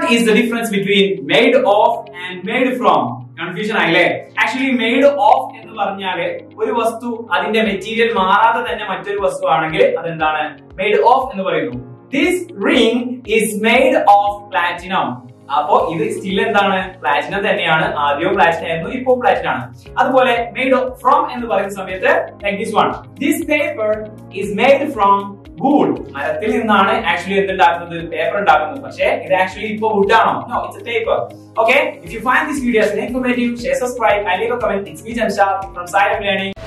is the difference between made of and made from? Confusion ആയില്ലേ actually made of എന്ന് പറഞ്ഞാല് ഒരു വസ്തു അതിന്റെ മെറ്റീരിയൽ മാറാതെ തന്നെ മറ്റൊരു വസ്തു ആണെങ്കിൽ അതെന്താണ് മെയ്ഡ് ഓഫ് എന്ന് പറയുന്നു this ring is made of platinum അപ്പോ ഇത് സ്റ്റിൽ എന്താണ് പ്ലാറ്റിനം തന്നെയാണ് ആദ്യവും പ്ലാറ്റിനം ആയിരുന്നു ഇപ്പോൾ പ്ലാറ്റിനം ആണ് അതുപോലെ മെയ്ഡ് ഫ്രോം എന്ന് പറയുന്ന സമയത്ത് like this one this paper is made from wood മരത്തിൽ നിന്നാണ് ആക്ച്വലി എന്തുണ്ടാക്കുന്നത് പേപ്പർ ഉണ്ടാക്കുന്നത് പക്ഷേ ഇത് ആക്ച്വലി ഇപ്പോ വുഡ് ആണോ no it's a paper okay if you find this videos informative share subscribe I leave a comment it's me Jamshad from silent learning